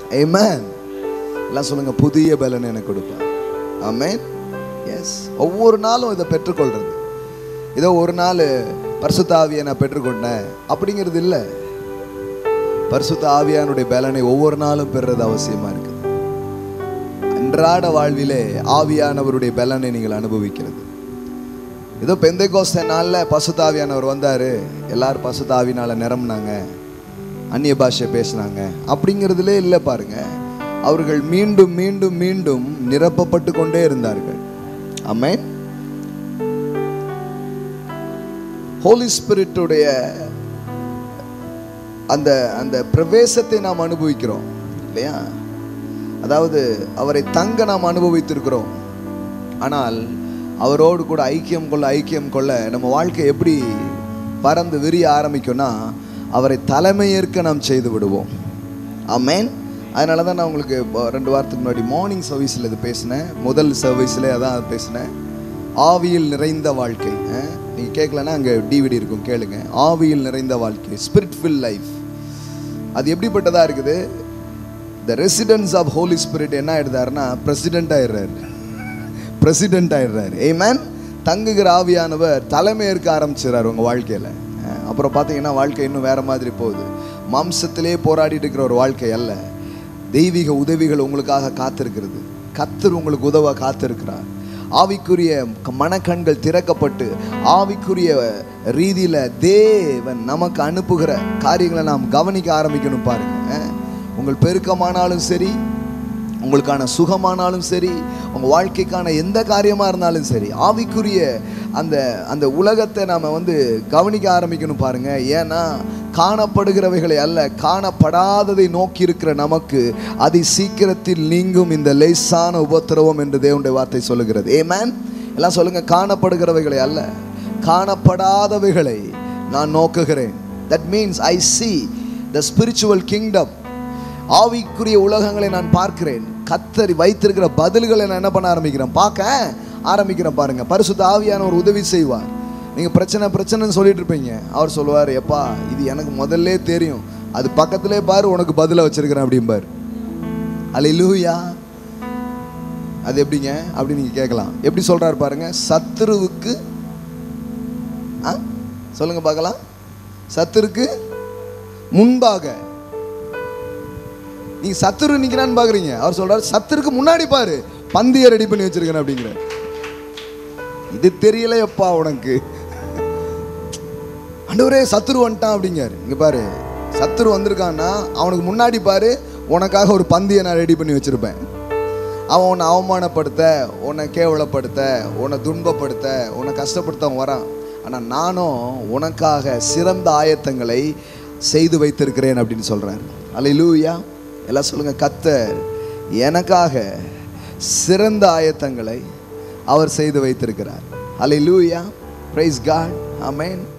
Amen எல்லாம் சொல்லுங்க புதிய பலன் எனக்கு கொடுப்பார் ஆமென் எஸ் ஒவ்வொரு நாளும் இதை பெற்றுக்கொள்றது ஏதோ ஒரு நாள் பரிசுத்த ஆவியை நான் பெற்றுக்கொண்டேன் அப்படிங்கிறது இல்லை பரிசுத்த ஆவியானுடைய பலனை ஒவ்வொரு நாளும் பெறுறது அவசியமா இருக்குது அன்றாட வாழ்விலே ஆவியானவருடைய பலனை நீங்கள் அனுபவிக்கிறது ஏதோ பெந்தை கோஸ்த நாளில் பசுத்த ஆவியானவர் வந்தார் எல்லாரும் பசுத்த ஆவினால நிரம்பினாங்க அந்நிய பாஷை பேசினாங்க அப்படிங்கிறதுலே இல்லை பாருங்க அவர்கள் மீண்டும் மீண்டும் மீண்டும் நிரப்பப்பட்டு கொண்டே இருந்தார்கள் ஆமென் ஹோலி ஸ்பிரிட்டுடைய அந்த அந்த பிரவேசத்தை நாம் அனுபவிக்கிறோம் இல்லையா அதாவது அவரை தங்க நாம் அனுபவித்திருக்கிறோம் ஆனால் அவரோடு கூட ஐக்கியம் கொள்ள ஐக்கியம் கொள்ள நம்ம வாழ்க்கை எப்படி பறந்து விரிய ஆரம்பிக்கும்னா அவரை தலைமையேற்க நாம் செய்து விடுவோம் ஆமென் அதனால தான் நான் உங்களுக்கு இப்போ ரெண்டு வாரத்துக்கு முன்னாடி மார்னிங் சர்வீஸில் இது பேசினேன் முதல் சர்வீஸில் அதான் பேசினேன் ஆவியில் நிறைந்த வாழ்க்கை நீங்கள் கேட்கலன்னா அங்கே டிவிடி இருக்கும் கேளுங்க ஆவியில் நிறைந்த வாழ்க்கை ஸ்பிரிட் ஃபில் லைஃப் அது எப்படிப்பட்டதா இருக்குது the residence of Holy Spirit என்ன ஆயிடுதாருன்னா பிரசிடென்ட் ஆயிடுறாரு பிரசிடென்ட் ஆயிடுறாரு ஏமேன் தங்குகிற ஆவியானவர் தலைமையேற்க ஆரம்பிச்சிடறாரு உங்கள் வாழ்க்கையில் அப்புறம் பார்த்தீங்கன்னா வாழ்க்கை இன்னும் வேற மாதிரி போகுது மாம்சத்திலே போராடிட்டு இருக்கிற ஒரு வாழ்க்கை அல்ல தெய்வீக உதவிகள் உங்களுக்காக காத்திருக்கிறது கத்தர் உங்களுக்கு உதவ காத்திருக்கிறார் ஆவிக்குரிய க- மனக்கண்கள் திறக்கப்பட்டு ஆவிக்குரிய ரீதியில் தேவன் நமக்கு அனுப்புகிற காரியங்களை நாம் கவனிக்க ஆரம்பிக்கணும் பாருங்க அஹ். உங்கள் பெருக்கமானாலும் சரி உங்களுக்கான சுகமானாலும் சரி உங்கள் வாழ்க்கைக்கான எந்த காரியமாக இருந்தாலும் சரி ஆவிக்குரிய அந்த அந்த உலகத்தை நாம் வந்து கவனிக்க ஆரம்பிக்கணும் பாருங்க ஏன்னா காணப்படுகிறவைகளை அல்ல காணப்படாததை நோக்கி இருக்கிற நமக்கு அதி சீக்கிரத்தில் நீங்கும் இந்த லேசான உபத்திரவம் என்று தேவனுடைய வார்த்தை சொல்லுகிறது ஏமேன் எல்லாம் சொல்லுங்க காணப்படுகிறவைகளை அல்ல காணப்படாதவைகளை நான் நோக்குகிறேன் that means I see the spiritual kingdom ஆவிக்குரிய உலகங்களை நான் பார்க்கிறேன் கத்தரி வைத்திருக்கிற பதில்களை நான் என்ன பண்ண ஆரம்பிக்கிறேன் பார்க்க ஆரம்பிக்கிறேன் பாருங்க பரிசுத்த ஆவியான ஒரு உதவி செய்வார் நீங்க பிரச்சனை பிரச்சனைன்னு சொல்லிட்டு இருப்பீங்க அவர் சொல்லுவார் எப்பா இது எனக்கு முதல்ல தெரியும் அது பக்கத்திலே பாரு உனக்கு பதில வச்சிருக்கிறேன் அப்படிம்பார் அல்லேலூயா அது எப்படிங்க அப்படி நீங்க கேட்கலாம் எப்படி சொல்றாரு பாருங்க சத்துருவுக்கு ஆ? சொல்லுங்க பார்க்கலாம் சத்துருக்கு முன்பாக நீ சத்துரு நிக்கிறான்னு பாக்குறீங்க அவர் சொல்றாரு சத்துருக்கு முன்னாடி பாரு பந்திய ரெடி பண்ணி வச்சிருக்கேன் அப்படிங்கிற இது தெரியலையப்பா உனக்கு ஆண்டவரே சத்துரு வந்துட்டான் அப்படிங்காரு இங்க பாரு சத்துரு வந்திருக்கான்னா அவனுக்கு முன்னாடி பாரு உனக்காக ஒரு பந்தியை நான் ரெடி பண்ணி வச்சிருப்பேன் அவன் உன்னை அவமானப்படுத்த உன்னை கேவலப்படுத்த உன்னை துன்பப்படுத்த உன்னை கஷ்டப்படுத்த அவன் வரான் ஆனால் நானும் உனக்காக சிறந்த ஆயத்தங்களை செய்து வைத்திருக்கிறேன் அப்படின்னு சொல்றார் அல்லேலூயா எல்லாம் சொல்லுங்க கத்தர் எனக்காக சிறந்த ஆயத்தங்களை அவர் செய்து வைத்திருக்கிறார் அல்லேலூயா பிரைஸ் காட் ஆமென்